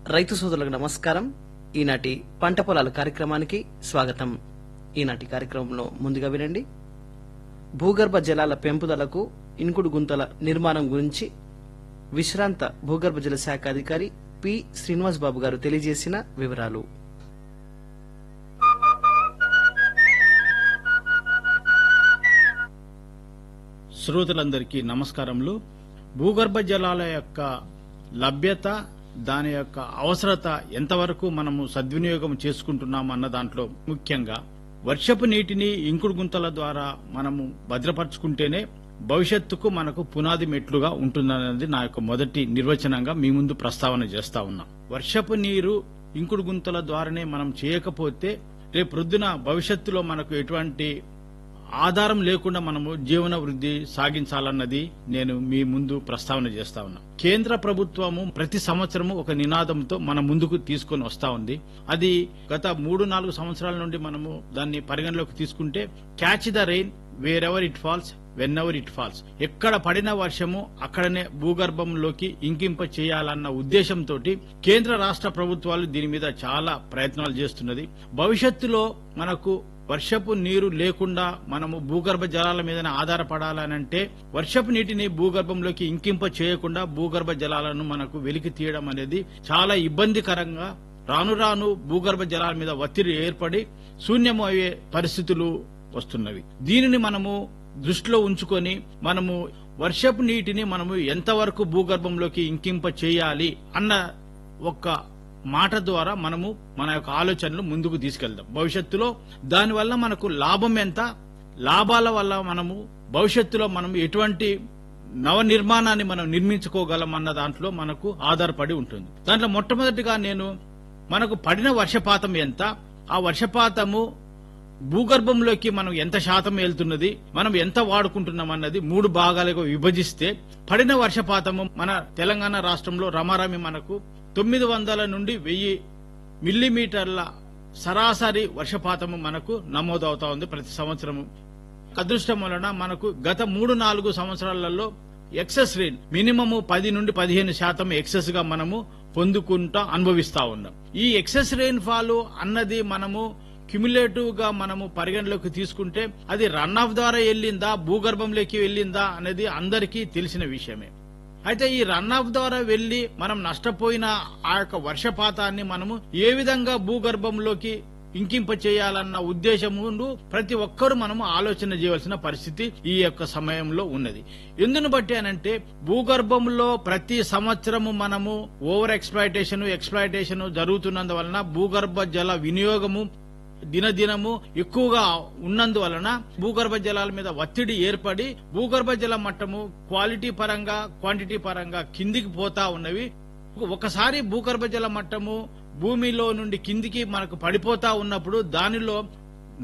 రైతు సోదరులకు నమస్కారం ఈనాటి పంట పొలాల కార్యక్రమానికి స్వాగతం ఈనాటి కార్యక్రమంలో ముందుగా వినండి భూగర్భ జలాల పెంపుదలకు ఇన్కుడు గుంతల నిర్మాణం గురించి విశ్రాంత భూగర్భ జల శాఖ అధికారి పి శ్రీనివాస్ బాబు గారు తెలియజేసిన వివరాలు శ్రోతలందరికీ నమస్కారములు భూగర్భ జలాల యొక్క లభ్యత దాని యొక్క అవసరత ఎంతవరకు మనము సద్వినియోగం చేసుకుంటున్నాం అన్న దాంట్లో ముఖ్యంగా వర్షపు నీటిని ఇంకుడు గుంతల ద్వారా మనము భద్రపరుచుకుంటేనే భవిష్యత్తుకు మనకు పునాది మెట్లుగా ఉంటుందనేది నా యొక్క మొదటి నిర్వచనంగా మీ ముందు ప్రస్తావన చేస్తా ఉన్నా వర్షపు నీరు ఇంకుడు గుంతల ద్వారానే మనం చేయకపోతే రేపు ప్రొద్దున భవిష్యత్తులో మనకు ఎటువంటి ఆధారం లేకుండా మనము జీవన వృద్ధి సాగించాలన్నది నేను మీ ముందు ప్రస్తావన చేస్తా ఉన్నా కేంద్ర ప్రభుత్వము ప్రతి సంవత్సరము ఒక నినాదంతో మన ముందుకు తీసుకొని వస్తా ఉంది అది గత మూడు నాలుగు సంవత్సరాల నుండి మనము దాన్ని పరిగణలోకి తీసుకుంటే catch the rain wherever it falls whenever it falls ఎక్కడ పడిన వర్షము అక్కడనే భూగర్భంలోకి ఇంకింప చేయాలన్న ఉద్దేశంతో కేంద్ర రాష్ట్ర ప్రభుత్వాలు దీని మీద చాలా ప్రయత్నాలు చేస్తున్నది భవిష్యత్తులో మనకు వర్షపు నీరు లేకుండా మనము భూగర్భ జలాల మీదనే ఆధారపడాలనంటే వర్షపు నీటిని భూగర్భంలోకి ఇంకింప చేయకుండా భూగర్భ జలాలను మనకు వెలికి తీయడం అనేది చాలా ఇబ్బందికరంగా రాను రాను భూగర్భ జలాల మీద ఒత్తిడి ఏర్పడి శూన్యము అయ్యే పరిస్థితులు వస్తున్నవి దీనిని మనము దృష్టిలో ఉంచుకొని మనము వర్షపు నీటిని మనము ఎంతవరకు భూగర్భంలోకి ఇంకింప చేయాలి అన్న ఒక మాట ద్వారా మనము మన యొక్క ఆలోచనలు ముందుకు తీసుకెళ్దాం భవిష్యత్తులో దానివల్ల మనకు లాభం ఎంత లాభాల వల్ల మనము భవిష్యత్తులో మనం ఎటువంటి నవ నిర్మాణాన్ని మనం నిర్మించుకోగలం అన్న దాంట్లో మనకు ఆధారపడి ఉంటుంది దాంట్లో మొట్టమొదటిగా నేను మనకు పడిన వర్షపాతం ఎంత ఆ వర్షపాతము భూగర్భంలోకి మనం ఎంత శాతం వెళ్తున్నది మనం ఎంత వాడుకుంటున్నాం అన్నది మూడు భాగాలుగా విభజిస్తే పడిన వర్షపాతము మన తెలంగాణ రాష్ట్రంలో రమారమి మనకు తొమ్మిది వందల నుండి వెయ్యి మిల్లీమీటర్ల సరాసరి వర్షపాతము మనకు నమోదవుతా ఉంది ప్రతి సంవత్సరము అదృష్టం వలన మనకు గత మూడు నాలుగు సంవత్సరాలలో ఎక్సెస్ రెయిన్ మినిమము పది నుండి పదిహేను శాతం ఎక్సెస్ గా మనము పొందుకుంటా అనుభవిస్తా ఉన్నాం ఈ ఎక్సెస్ రెయిన్ ఫాల్ అన్నది మనము క్యుములేటివ్ గా మనము పరిగణలోకి తీసుకుంటే అది రన్ ఆఫ్ ద్వారా వెళ్ళిందా భూగర్భంలోకి వెళ్ళిందా అనేది అందరికీ తెలిసిన విషయమే అయితే ఈ రన్ ఆఫ్ ద్వారా వెళ్లి మనం నష్టపోయిన ఆ యొక్క వర్షపాతాన్ని మనము ఏ విధంగా భూగర్భంలోకి ఇంకింప చేయాలన్న ఉద్దేశము ప్రతి ఒక్కరూ మనము ఆలోచన చేయవలసిన పరిస్థితి ఈ యొక్క సమయంలో ఉన్నది ఎందును బట్టి అనంటే భూగర్భంలో ప్రతి సంవత్సరము మనము ఓవర్ ఎక్స్ప్లాయిటేషన్ ఎక్స్ప్లాయిటేషన్ జరుగుతున్నందువలన భూగర్భ జల వినియోగము దినదినము ఎక్కువగా ఉన్నందువలన భూగర్భ జలాల మీద ఒత్తిడి ఏర్పడి భూగర్భ జల మట్టము క్వాలిటీ పరంగా క్వాంటిటీ పరంగా కిందికి పోతా ఉన్నవి ఒకసారి భూగర్భ జల మట్టము భూమిలో నుండి కిందికి మనకు పడిపోతా ఉన్నప్పుడు దానిలో